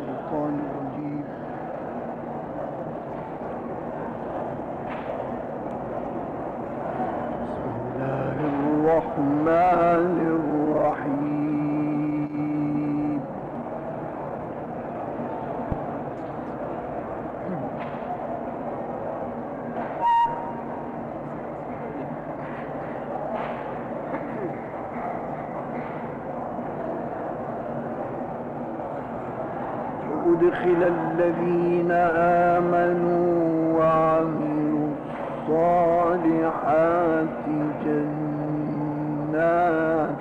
الشيطان الرجيم بسم الله الرحمن الرحيم أدخل الذين آمنوا وعملوا الصالحات جنات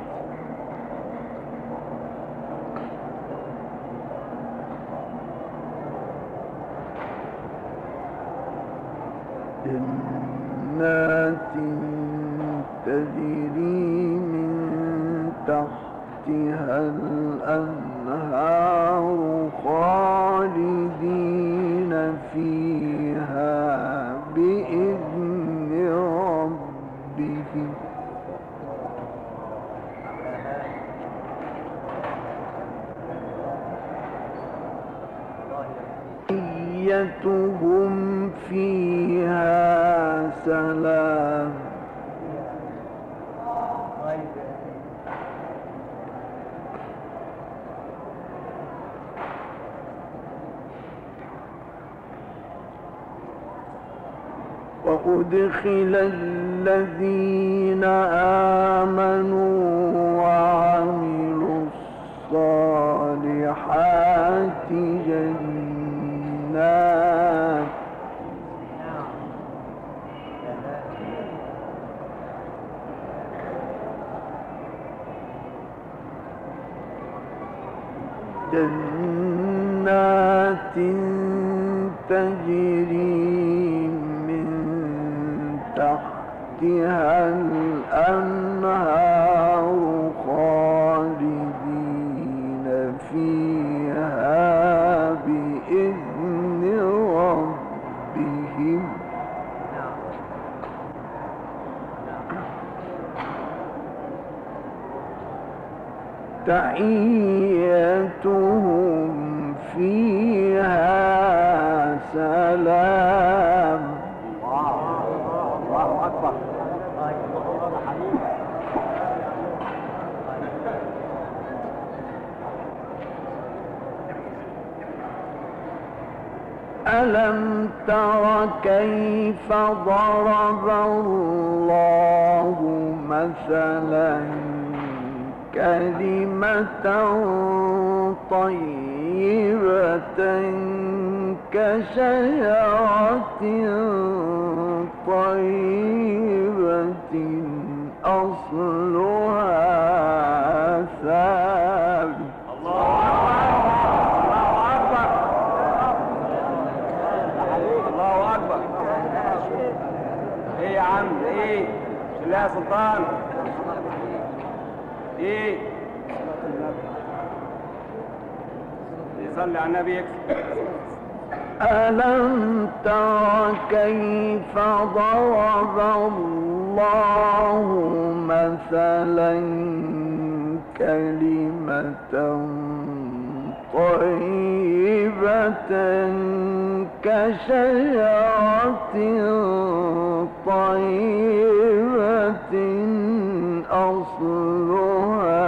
جنات تجري من تحتها الأنهار خالدين فيها بإذن ربهم تحيتهم فيها سلام وأدخل الذين آمنوا وعملوا الصالحات جنات جنات تجري من تحتها الأنهار خالدين فيها بإذن ربهم تحيتهم فيها سلام الله اكبر ألم تر كيف ضرب الله مثلا كلمة طيبة كشجرة طيبة أصلها ثابت الله اكبر الله اكبر ايه يا عم ايه بسم الله يا سلطان ايه يصلي على النبي يكسب ألم تر كيف ضرب الله مثلا كلمة طيبة كشجرة طيبة أصلها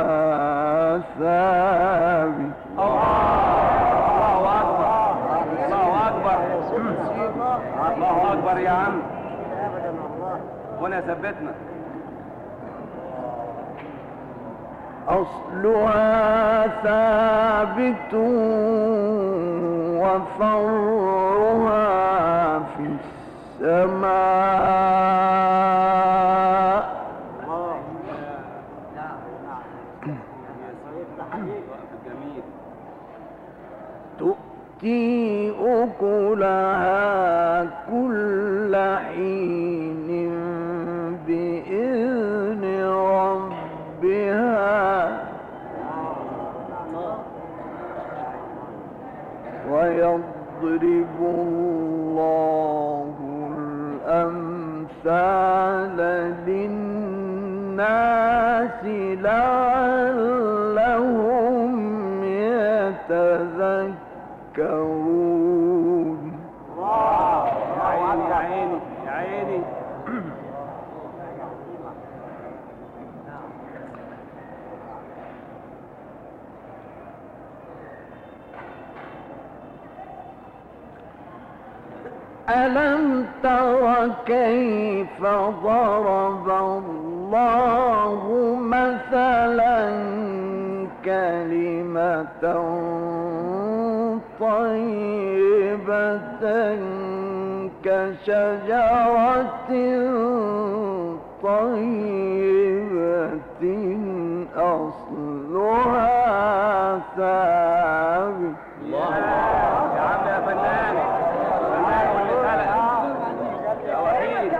ثابت الله اكبر الله اكبر الله اكبر يا عم وانا ثبتنا أصلها ثابت وفرها في السماء جميل تؤتي أكلها كل حين بإذن ربها ويضرب الله الأمثال للناس لعلهم يتقون يتذكرون يا عيني يا عيني يا عيني ألم تر كيف ضرب الله مثلا كلمة طيبة كشجرة طيبة أصلها ثابت يا عم يا فنان فنان واللي خلق يا وحيد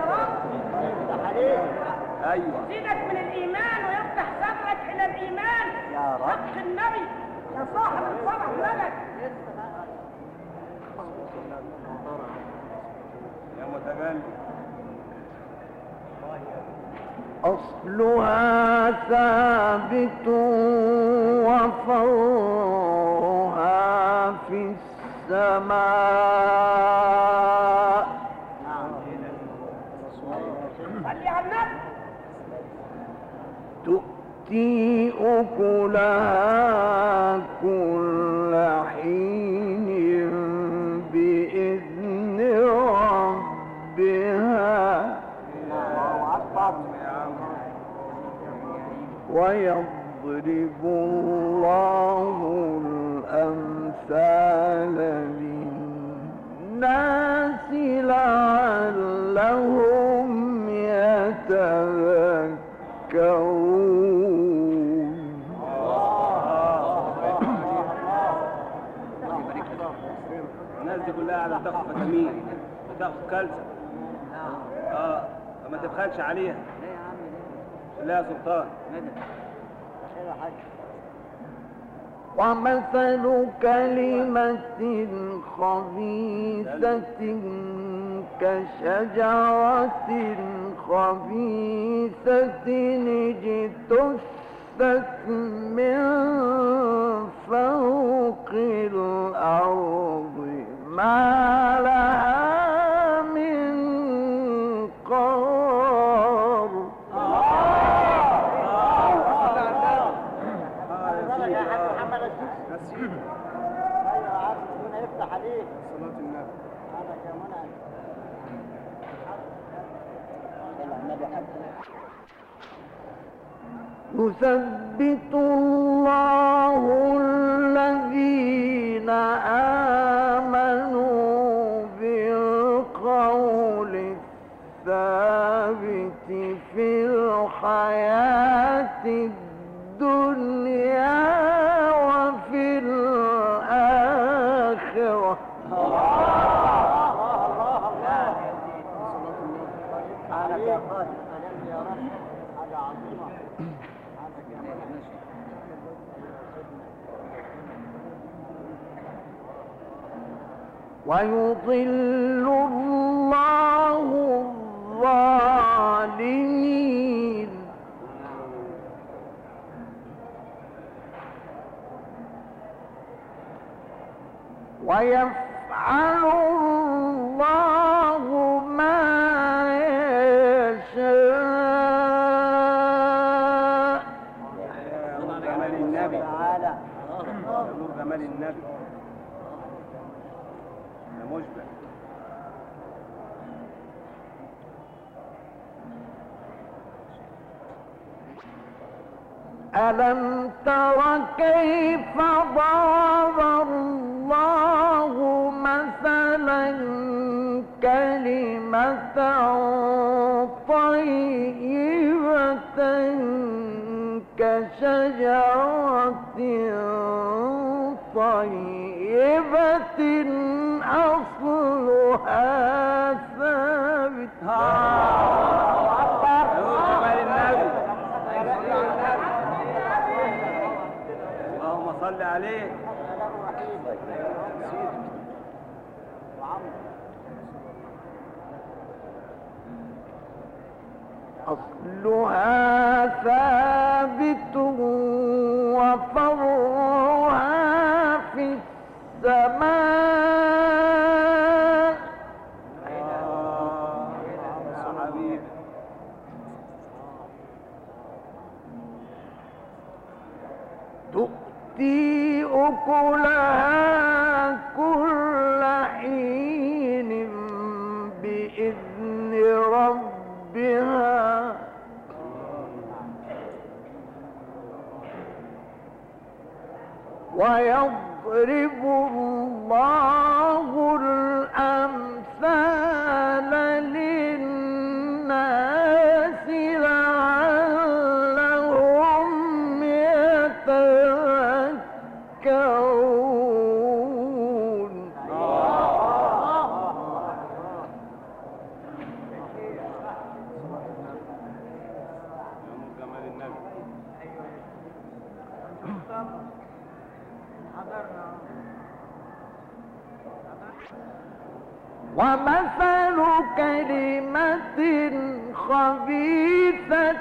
ايوه يزيدك من الايمان ويفتح صدرك الى الايمان يا رب. حق النبي يا صاحب الفرح ملك يا متجلي أصلها ثابت وفرها في السماء صلي على النبي تؤتي أكلها كل حين بإذن ربها ويضرب الله الأمثال للناس لعلهم يتذكرون الناس دي كلها قاعده تاخد فيتامين وتاخد كالسيوم اه فما تبخلش عليها لا يا سلطان ومثل كلمة خبيثة كشجرة خبيثة اجتثت من فوق الأرض ما لها من قرار يثبت الله الذين آمنوا بالقول الثابت في الحياة الدنيا وفي الآخرة ويضل الله الظالمين ويفعل الله ما يشاء نور جمال النبي يا نور جمال النبي يا مشبع ألم تر كيف ضرب الله مثلا كلمة طيبة كشجرة طيبة أصلها ثابت يا نور جمال النبي اللهم صل عليه أصلها ثابت وفرها في السماء آه يا حبيبي تؤتي أكلها كل حين بإذن ربها ويضرب الله الأمثال للناس لعلهم يتذكرون يا نور جمال النبي ومثل كلمة خبيثة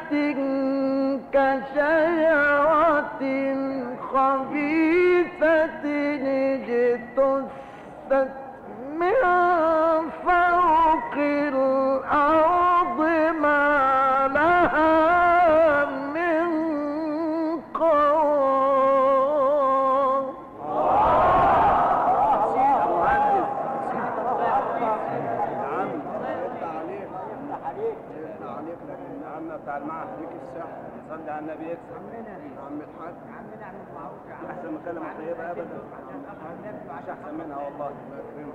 كشجرة خبيثة اجتثت من فوق الأرض ما لها من قرار يا مهندس يا عم يا عم بتاع المعهد ليك الصحة صلي على النبي يكسب عم الحاج احسن من كلمة طيبة ابدا مش احسن منها والله الله يكرمك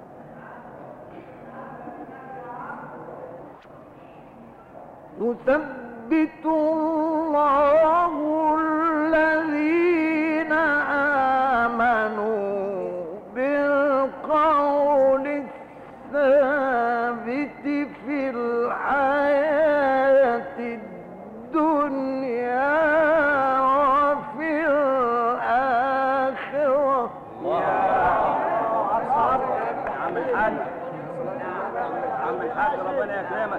يثبت الله الذين آمنوا بالقول الثابت في الحياة الدنيا وفي الآخرة عم الحاج عم الحاج ربنا يكرمك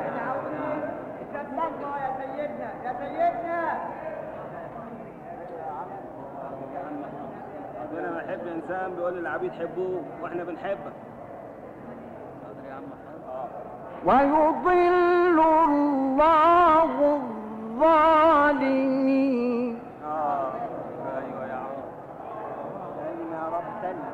يا سيدنا يا سيدنا ربنا ما يحب انسان بيقول للعبيد حبوه واحنا بنحبك ويضل الله الظالمين اه ايوه يا عم يا رب سلم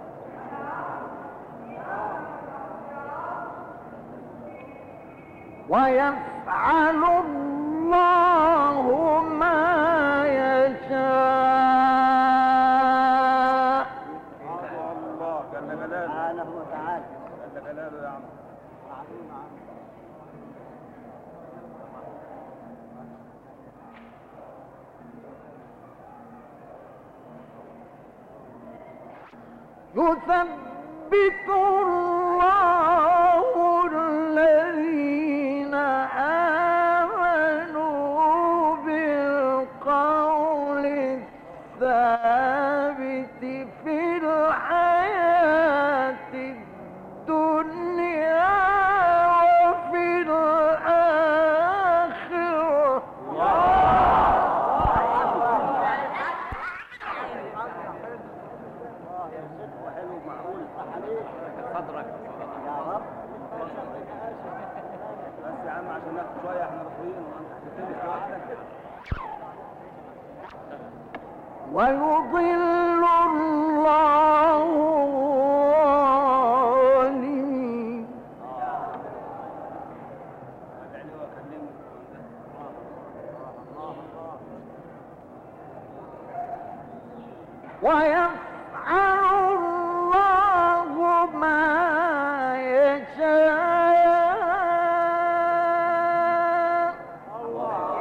ويفعل الله ما يشاء الله جل جلاله سبحانه وتعالى جل جلاله يا عم يثبت الله الذين آمنوا بالقول الثابت في الحياة الدنيا وفي الآخرة وحلو ومعقول صدرك بس يا عم عشان ناخد شويه احنا رفيقين وانت هتبتدي لوحدك ويضل الله الظالمين ادعي لي واكلمني ويفعل الله ما يشاء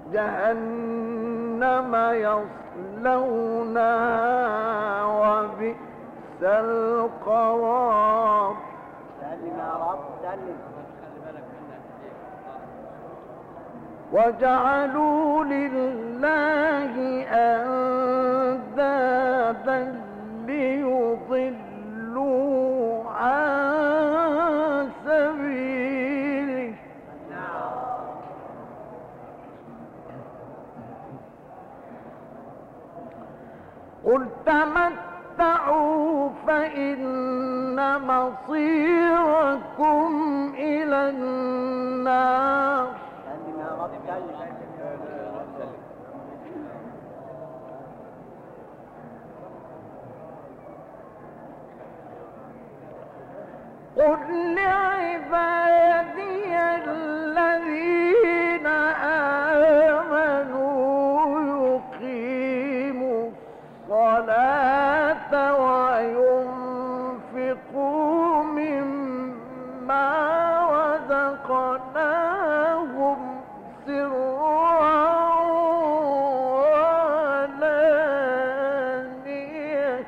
جهنم يصلونها وبئس القرار سلم يا رب سلم وجعلوا لله أندادا ليضلوا عن سبيله قل تمتعوا فإن مصيركم إلى النار سلم يا رب سلم قل لعبادي الذين آمنوا يقيموا الصلاة وينفقوا مما رزقناهم سرا وعلانية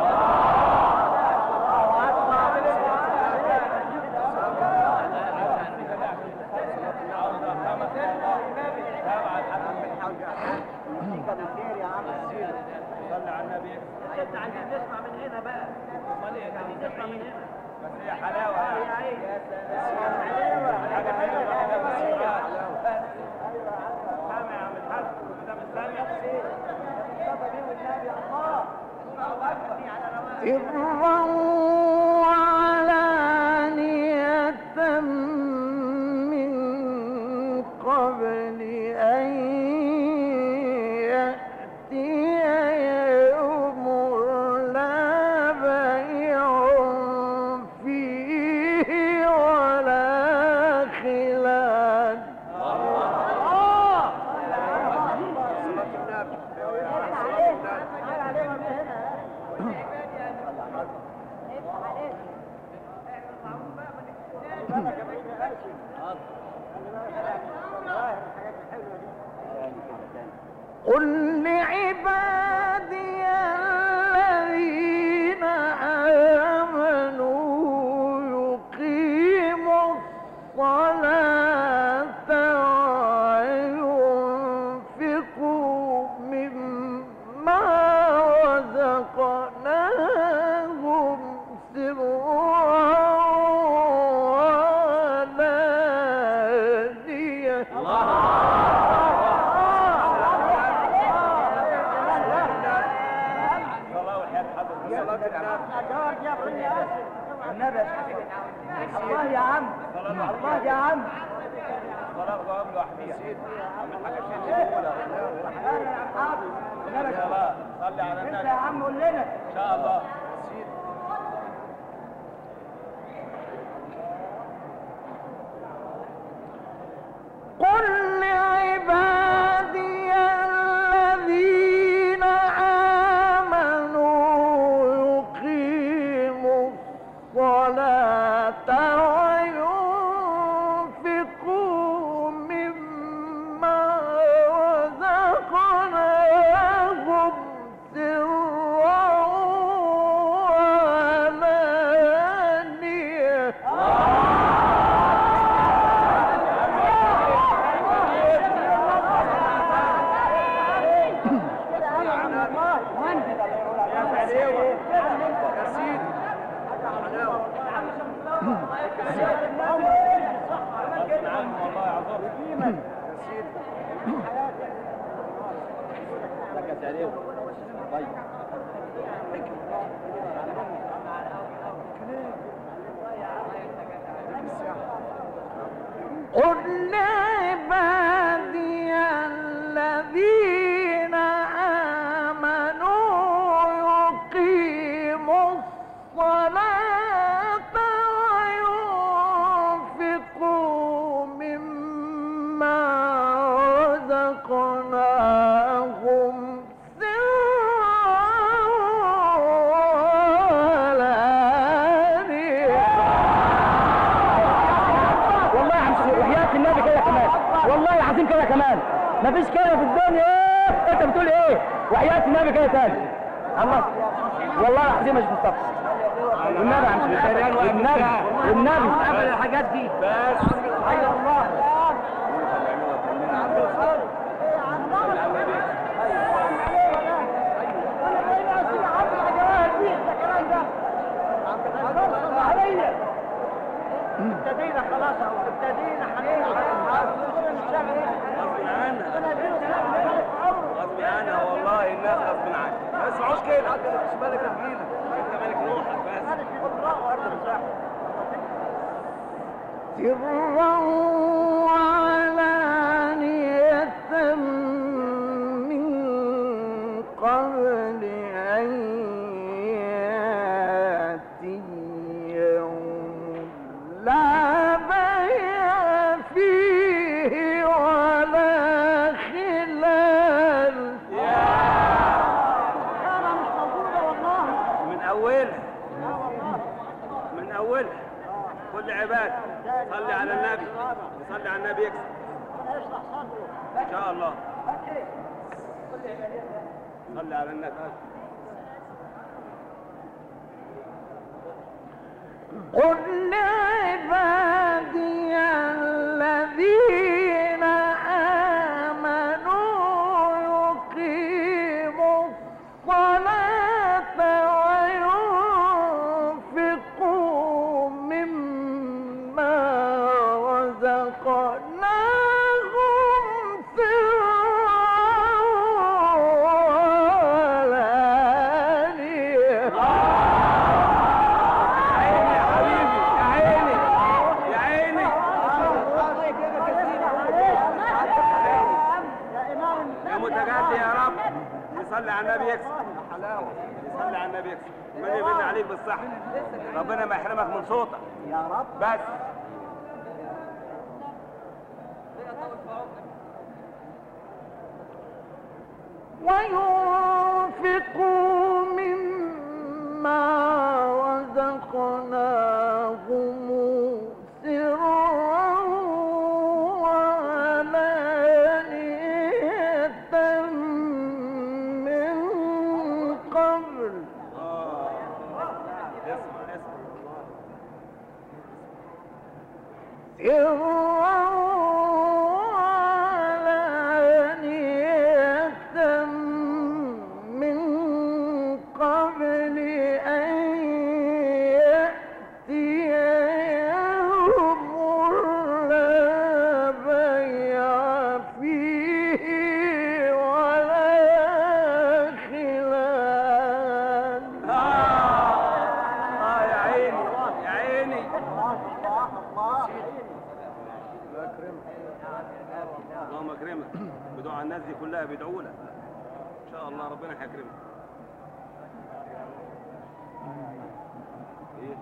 يديك بالخير يا عم صلي على النبي انت عايزين نسمع من هنا بقى امال ايه عايزين نسمع من هنا بس هي حلاوه يا عيني حاجه حلوه سامع يا عم الحاج ده مش سامع سرا وعلانية من قبل أن يأتي يوم لا بيع فيه ولا خلال قل لعبادي الذين آمنوا يقيموا الصلاة وينفقوا مما رزقناهم سرا وعلانية صلاه وحياه حضرتك الله يا عم الله يا عم صلاه وقام لوحديها عم الحاج الشيخ يلا صلي على انت النبي يا عم قول لنا ان شاء الله قل لعبادي الذين آمنوا يقيموا الصلاة وينفقوا مما رزقناهم سرا وعلانية غصب عنه والله يعذرك قل لعبادي الذين آمنوا يقيموا الصلاة وينفقوا مما رزقناهم سرا وعلانية والله يا عم وحياة النبي مفيش كده في الدنيا ايه انت بتقول ايه وحياة النبي كده تاني الله والله العظيم مش مصطفى والنبي يا عم والنبي والنبي قبل الحاجات دي بس ايوه الله ابتدينا خلاص اهو ابتدينا هنشتغل غصب عنها غصب عنها والله الناس غصب عنها ما يسمعوش كده مش مالك تحميلك انت مالك روحك بس سرا وعلانية من قبل أن يأتي يوم لا بيع فيه ولا خلال من اولها من اولها كل عباده صلي على النبي صلي على النبي يكسب ان شاء الله صلي على النبي قل لعبادي الذين آمنوا يقيموا الصلاة وينفقوا مما رزقناهم سرا وعلانية يا حبيبي يا عيني يا عيني يا متجدي يا رب يصلي على النبي يكسب يصلي على النبي يكسب من يمن عليك بالصحة ربنا ما يحرمك من صوتك يا رب بس وينفقوا مما رزقناهم سرا وعلانية من قبل اسمع اسمع سرا وعلانية من قبل أن يأتي يوم لا بيع فيه ولا خلال اه يا عيني يا عيني اللهم اكرمك بدعاء الناس دي كلها بيدعوا لك ان شاء الله ربنا هيكرمك ايه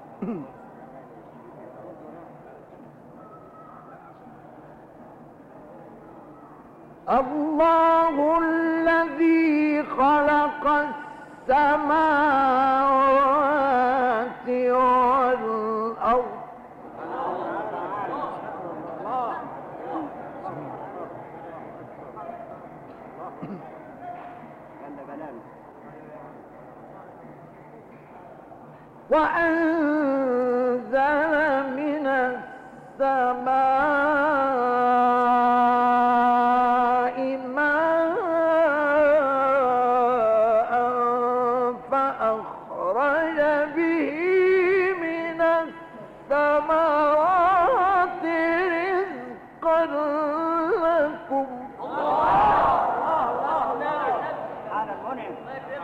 الله الذي خلق السماوات والأرض وأنزل من السماء ماء فأخرج به من الثمرات رزقا لكم تعالى المنعم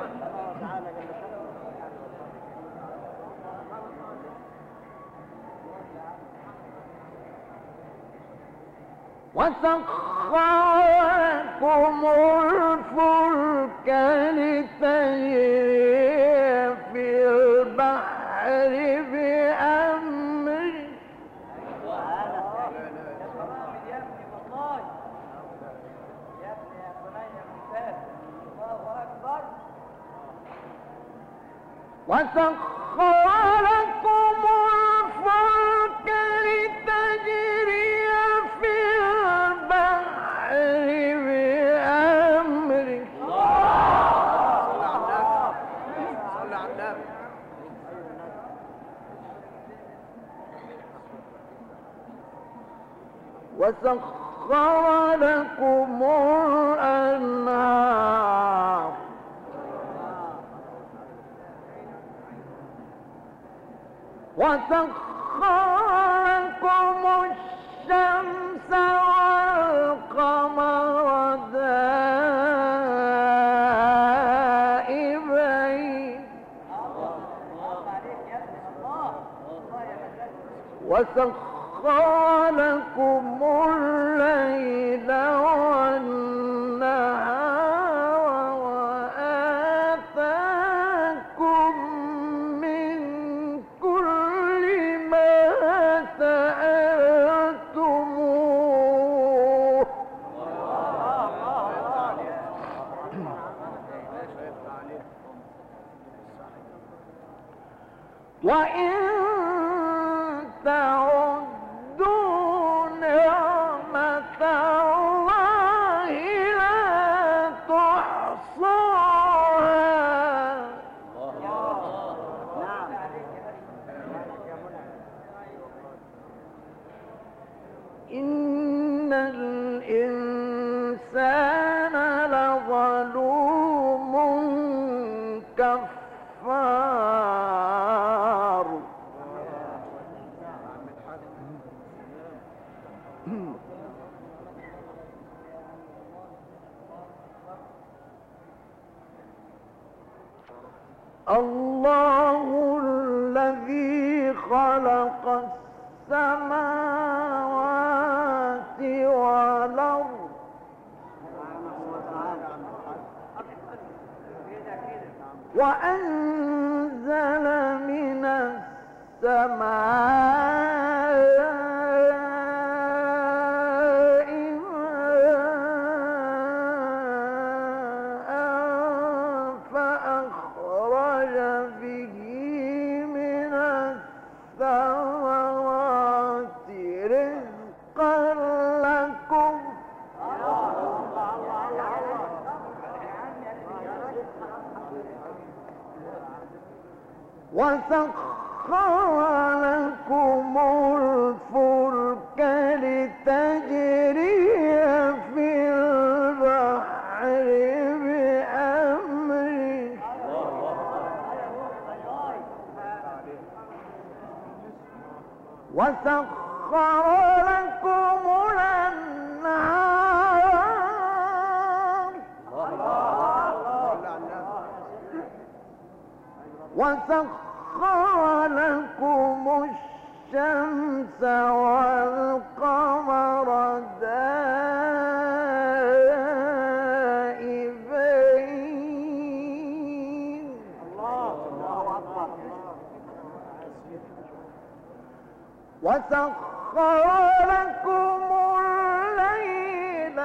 وسخر لكم الفلك لتجري في البحر بأمره وسخر لكم الفلك لتجري في البحر وسخر لكم الأنهار وسخر لكم الشمس والقمر دائبين وسخر لكم الليل والنهار وآتاكم من كل ما سألتموه وإن تعدوا نعمة الله لا تحصوها إن الإنسان لظلوم كفار الله الذي خلق السماوات والأرض وأنزل من السماء ماء فأخرج به من الثمرات رزقا لكم وسخر لكم الفلك لتجري في البحر بأمره وسخر لكم الأنهار وسخر لكم الشمس والقمر دائبين وسخر لكم الليل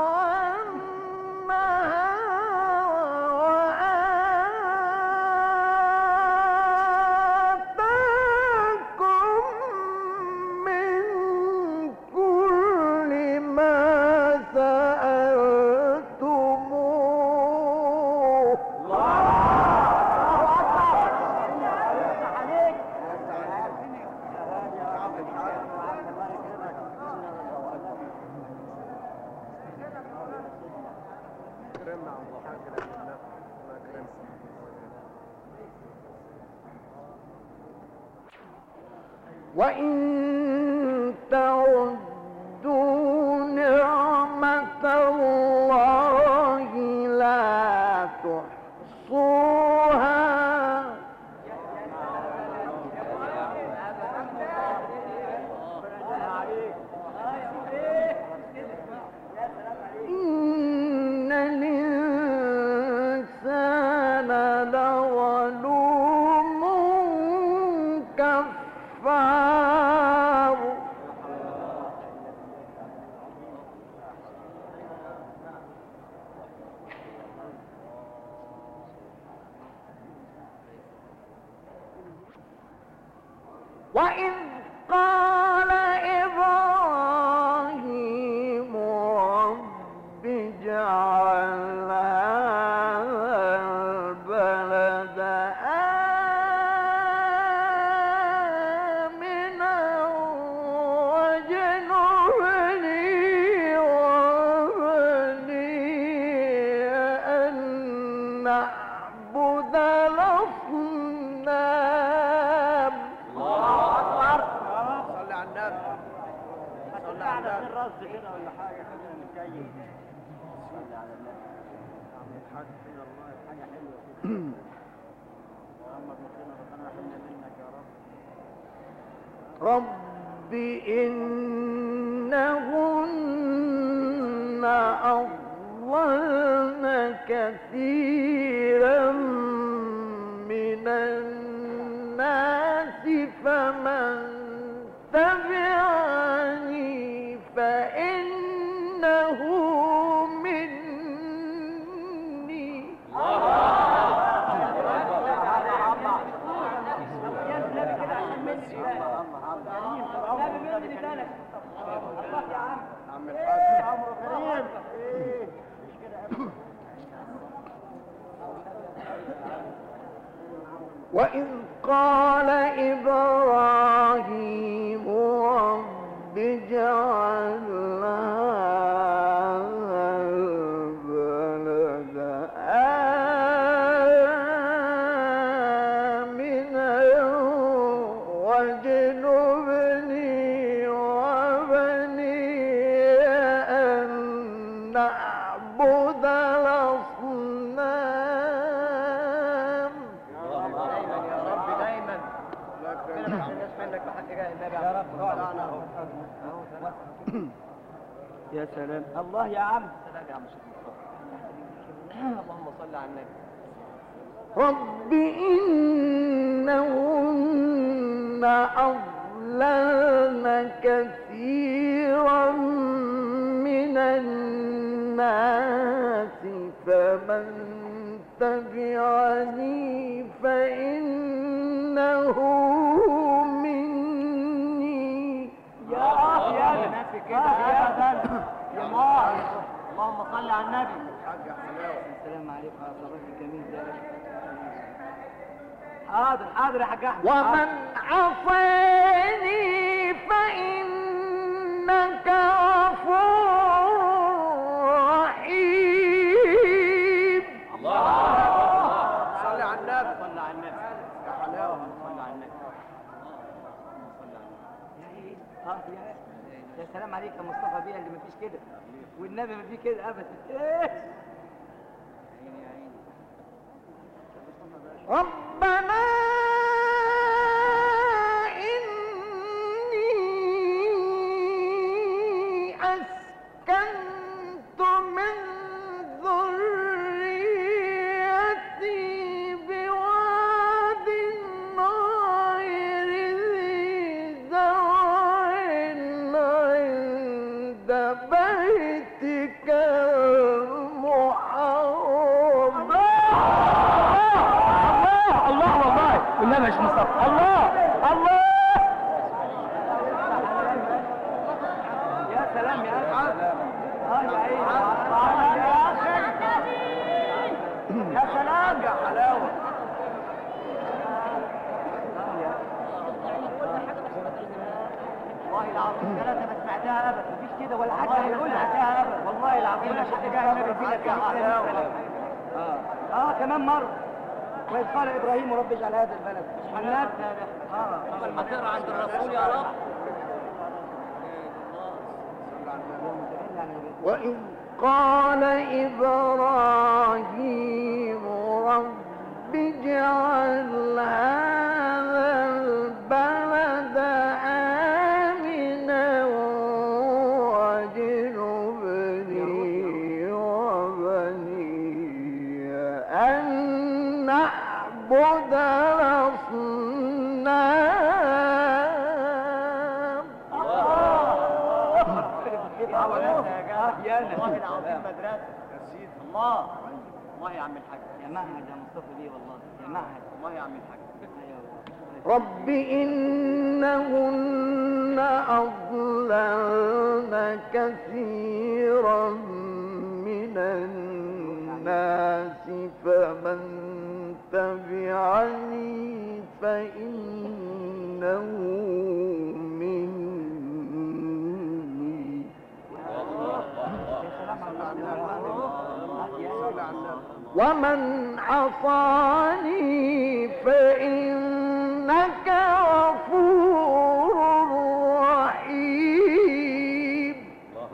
والنهار وآتاكم من كل ما سألتموه كرمنا عن ضحاك الله يكرمك وإن تعدوا نعمة الله لا تحصوها إن الإنسان لظلوم كفار وإذ قال إبراهيم رب اجعل هذا البلد آمنا واجنبني رز كده ولا حاجه خلينا نتكيف صلي على النبي عم الحاج كده والله حاجه حلوه كده محمد مكينا ربنا يحرمنا منك يا رب رب إنهن أضللن كثيرا من الناس فمن تبعني فإنه مني عم الحاج عمرو كريم ايه وإذ قال إبراهيم رب اجعل هذا البلد آمنا واجنبني وبني أن نعبد الأصنام يا رب دايما ربنا ما يحرمناش منك بحق جاه النبي يا رب يا سلام الله يا عم سلام يا عم الشيخ مصطفى اللهم صل على النبي رب إنهن أضللن كثيرا من الناس فمن تبعني فإنه مني يا يا نفي كده يا بلد يا مار اللهم صل على النبي السلام عليكم يا صباح الجميل ده حاضر حاضر يا حاج احمد ومن عصاني فإنك غفور رحيم صلي على النبي صل على النبي يا حلاوه صل على النبي اه يا يا سلام عليك يا مصطفى بيه اللي مفيش كده والنبي ما فيه كده ابدا ايه ربنا إني أسكنت من ذريتي بواد غير ذي زرع عند بيتك المحرم الله الله والله والنبي يا شيخ مصطفى الله الله يا سلام يا اخي اه يا عيني يا اخي يا سلام يا حلاوه والله العظيم ثلاثة ما سمعتها ابدا مفيش كده ولا حاجة هيقولها ابدا والله العظيم لا حد جاي النبي فينا كده اه اه كمان مرة وإذ قال إبراهيم رب اجعل هذا البلد حنات اه ما تقرا عند الرسول يا رب وإذ قال إبراهيم رب اجعل هذا البلد آمنا واجنبني وبني أن نعبد الأصنام والله العظيم مدرسة يا سيدي الله الله يا عم الحاج يا معهد يا مصطفى بيه والله يا معهد الله يا عم الحاج رب إنهن أضللن كثيرا من الناس فمن تبعني فإنه مني ومن عصاني فإنك غفور رحيم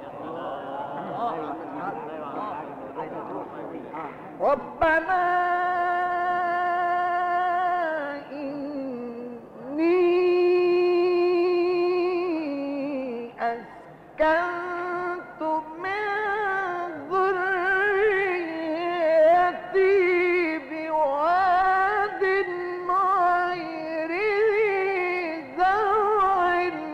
أسكنت من ذريتي بواد غير ذي زرع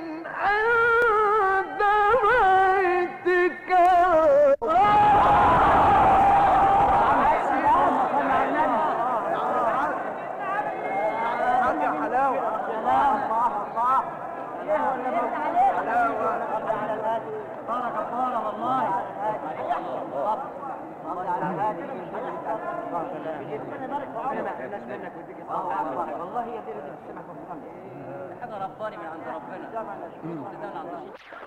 عند بيتك حاجة حلاوة والله هي دي اللي بتسمع في الخمر حاجه رباني من عند ربنا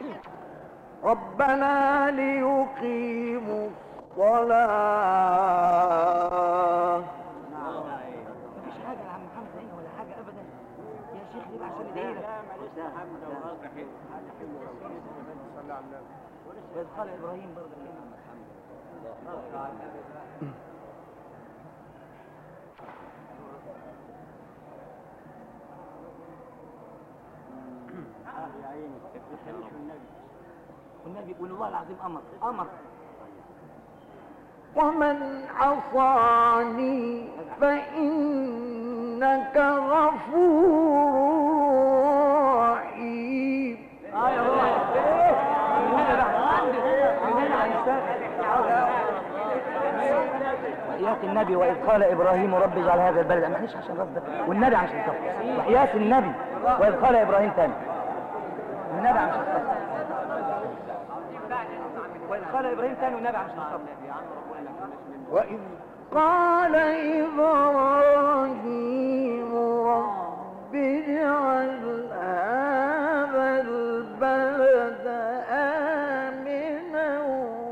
ربنا ليقيموا الصلاة مفيش حاجه يا عم محمد هنا ولا حاجه ابدا يا شيخ دي بقى عشان ادعي لك وإذ قال ابراهيم برضه كده والنبي والله العظيم امر امر ومن عصاني فإنك غفور رحيم وحياة النبي وإذ قال إبراهيم رب اجعل هذا البلد ما احناش عشان رب والنبي عشان صف وحياة النبي وإذ قال إبراهيم تاني والنبي عشان صف وإذ قال إبراهيم تاني والنبي عشان صف وإذ قال إبراهيم رب اجعل هذا البلد آمنا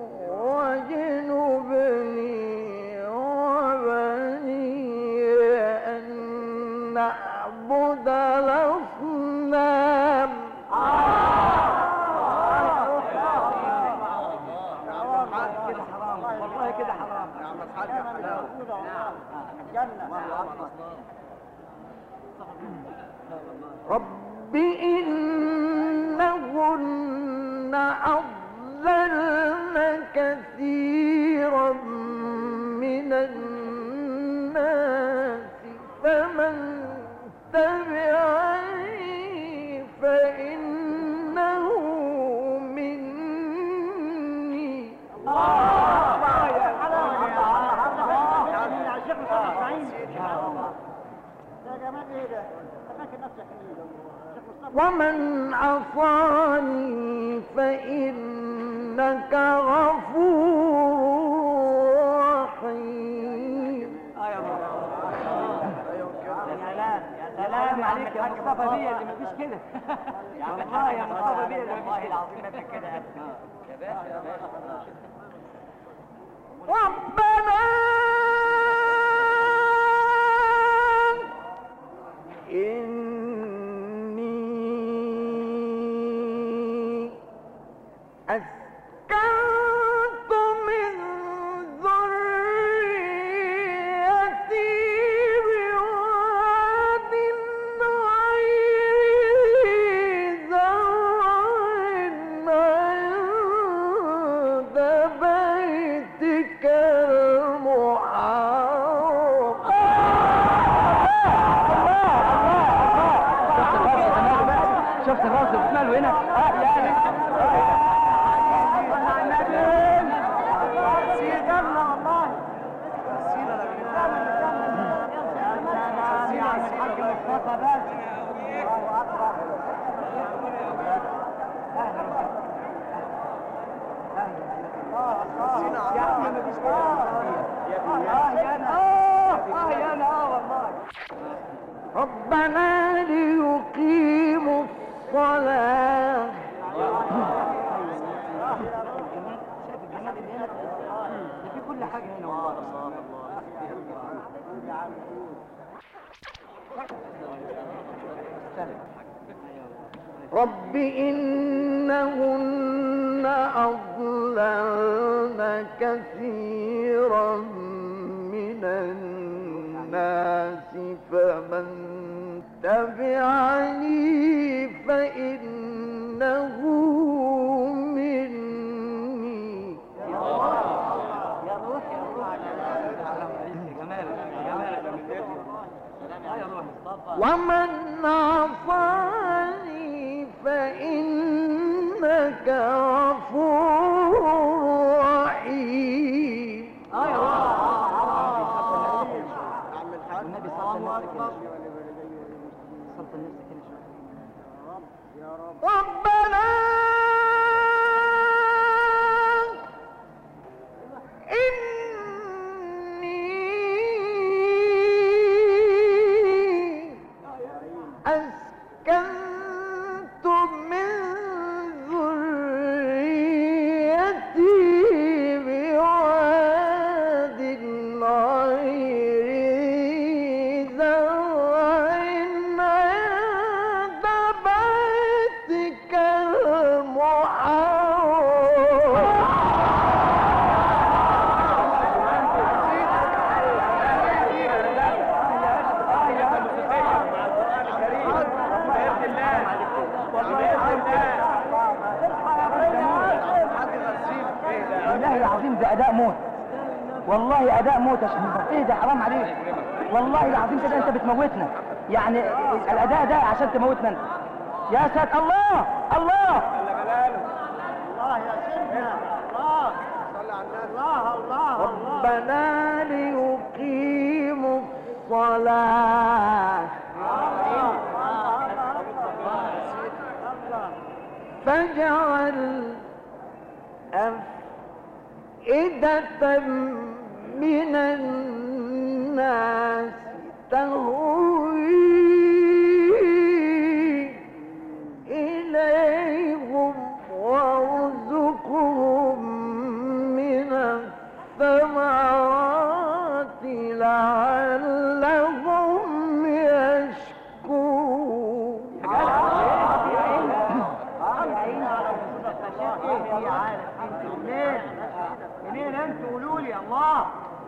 واجنبني وبني أن نعبد الأصنام كده حرام والله كده حرام يا عم الحاج حلاوة رب إنهن أضللن كثيرا من الناس فمن تبعني فإنه مني ومن عصاني فإنك غفور رحيم سلام عليك يا مصطفى بيه اللي مفيش كده والله يا مصطفى بيه اللي مفيش العظيم ما في كده ربنا إني أسكنت من ذريتي بواد غير زرع عند بيتك المحرم شفت الراس بتماله هنا اه يعني ربنا ليقيموا الصلاة شايف الجمال اللي هنا ده في كل حاجه هنا والله رب إنهن أضللن كثيرا من الناس فمن تبعني فإنه غفور رحيم اه يا رب عم الحاج النبي صلى الله عليه وسلم صلت لنفسك هنا شويه ربنا إني أسكنت من ذريتي بواد غير ذي زرع عند بيتك المحرم والله العظيم ده اداء موت والله اداء موت يا شيخ ايه ده حرام عليك والله العظيم كده انت بتموتنا يعني الاداء ده عشان تموتنا انت يا ساتر الله الله ربنا ليقيموا الصلاة فاجعل أفئدة من الناس تهوي إليهم وارزقهم من الثمرات لعلهم يشكرون منين منين انتوا قولوا لي الله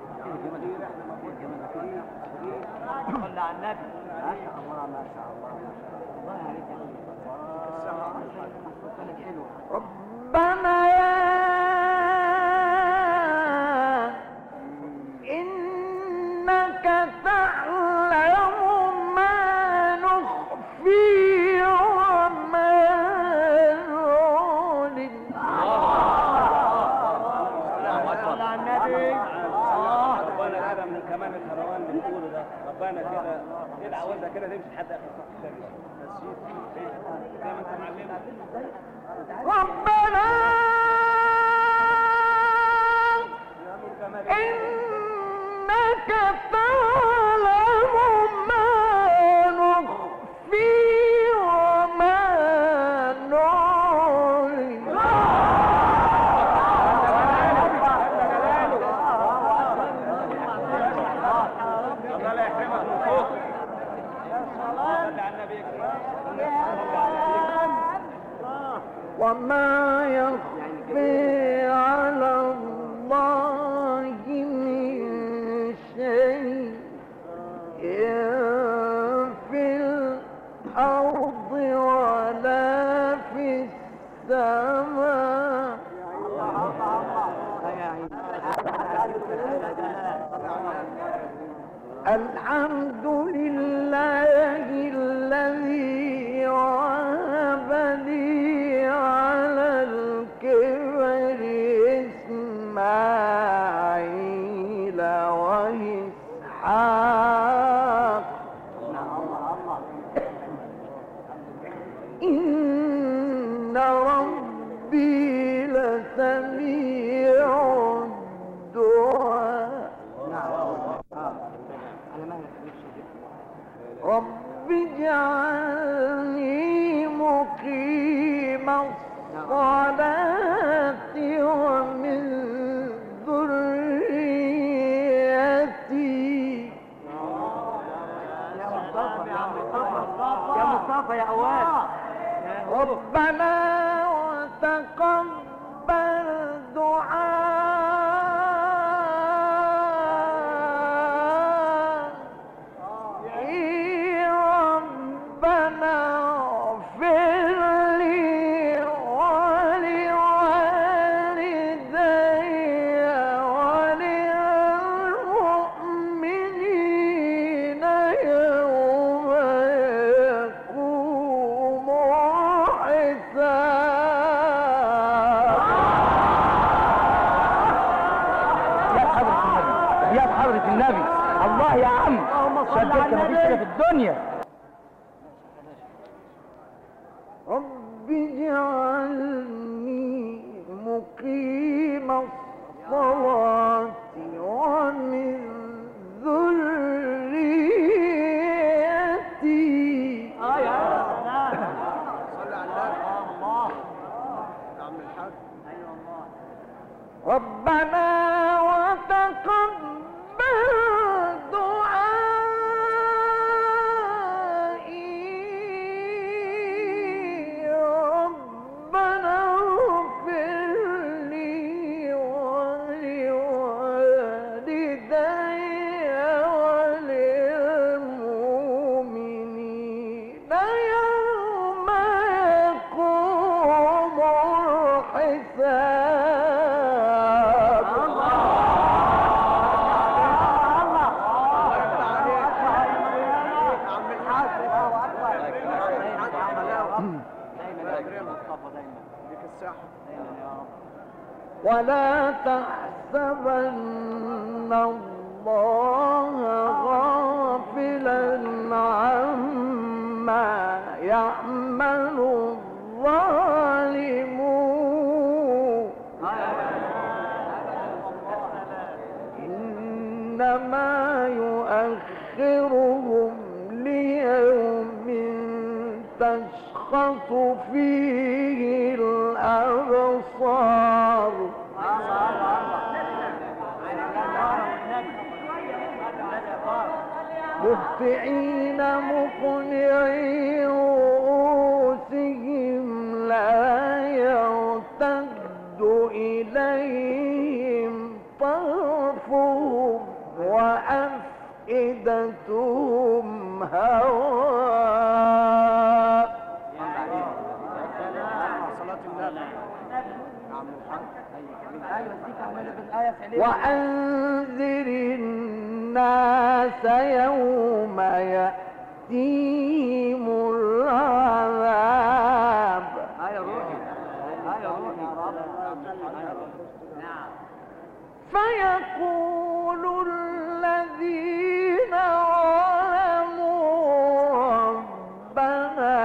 صلى على النبي ما شاء الله ما شاء الله الله عليك يا حلو ربنا يا إنك تعلم ما نخفي وما نعلن صلى على النبي ربنا كده من كمان الكروان اللي بتقوله ده ربنا كده كده عاوزها كده تمشي لحد اخر الصف زي ما انت معلمنا ربنا إنك تعلم ما نخفي وما نعلن الله لا يحرمك من فوق صلي على النبي وما يخفي على الله من شيء في الأرض ولا في السماء الحمد لله الذي وهب لي على الكبر إسماعيل وإسحاق إن ربي لسميع الدعاء على مهلك نفسي رب اجعلني مقيم الصلاة ومن ذريتي يا مصطفى يا مصطفى يا مصطفى يا اواد ربنا وتقبل دعاء ربنا اغفر لي ولوالدي وللمؤمنين يوم يقوم الحساب الله يا عم اللهم صل شدك على مفيش كده في النبي. الدنيا رب اجعلني مقيم الصلاة ومن ذريتي اه يا سلام صلي على النبي الله يا عم الحاج ايوه الله ربنا وتقبل دعائي ربنا اغفر لي ولوالدي وللمؤمنين يوم يقوم الحساب يا عم الحاج ليك الصحة ولا تحسبن الله غافلا عما يعمل الظالمون إنما يؤخرهم ليوم تشخص فيه الأبصار مهطعين مقنعي رؤوسهم لا يرتد إليهم طرفهم وأفئدتهم هواء صلاة النبي يا عم الحاج ايوه اديك اعمل بالايه فعليه وأنذر الناس يوم يأتيهم العذاب ايوه روحي ايوه روحي يا رب نعم فيقول الذين ظلموا ربنا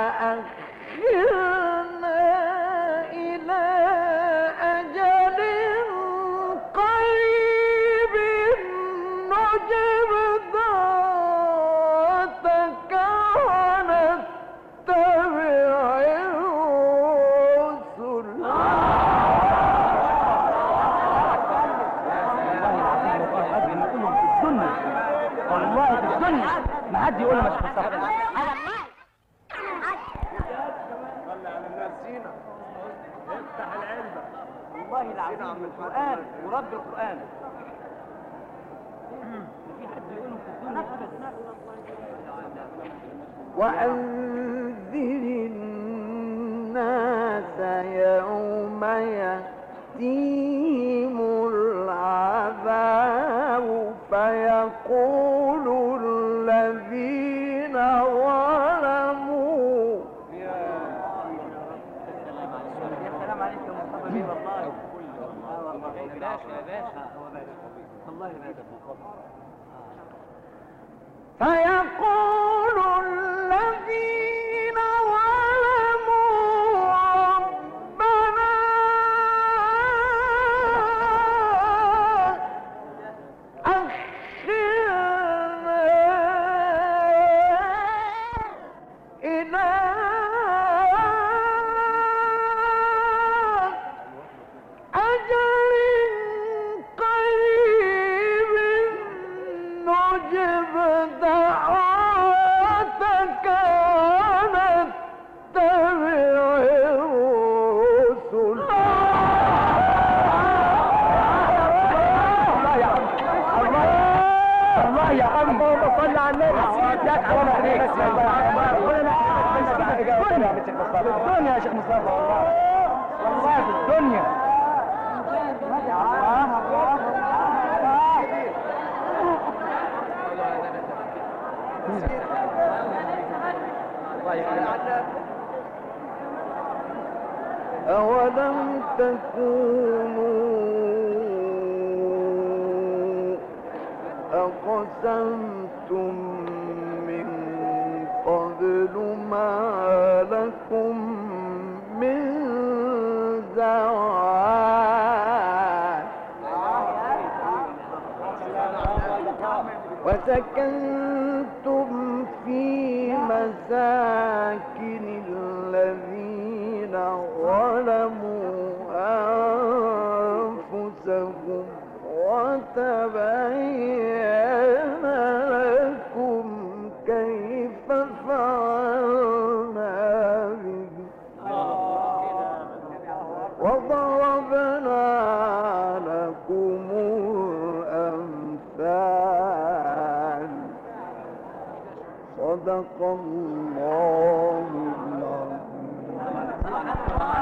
أخرنا إلى أجل قريب نجب دعوتك ونتبع الرسل والله في الدنيا ما حد يقول مش مصطفى صلي على الناس سينا افتح العلبة والله العظيم القران ورب القران في حد يقول في الدنيا ابدا وأنذر الناس يوم يأتيهم العذاب فيقول الذين ظلموا يا سلام عليك يا مصطفى بيه والله آه والله يا باشا يا باشا هو باشا الله يا باشا فيقول الذين ظلموا ربنا أخرنا إلى أجل قريب نجب دعوتك ونتبع الرسل الله يا عم الله الله يا عم اللهم صل على النبي يا حرام عليك الدنيا يا شيخ مصطفى والله والله في الدنيا أولم تكونوا أقمتم أقسمتم من قبل ما لكم من زوال وسكنتم في مساكن الذين ظلموا أنفسهم وتبين لكم كيف فعلنا بهم وضربنا لكم الأمثال صدق الله العظيم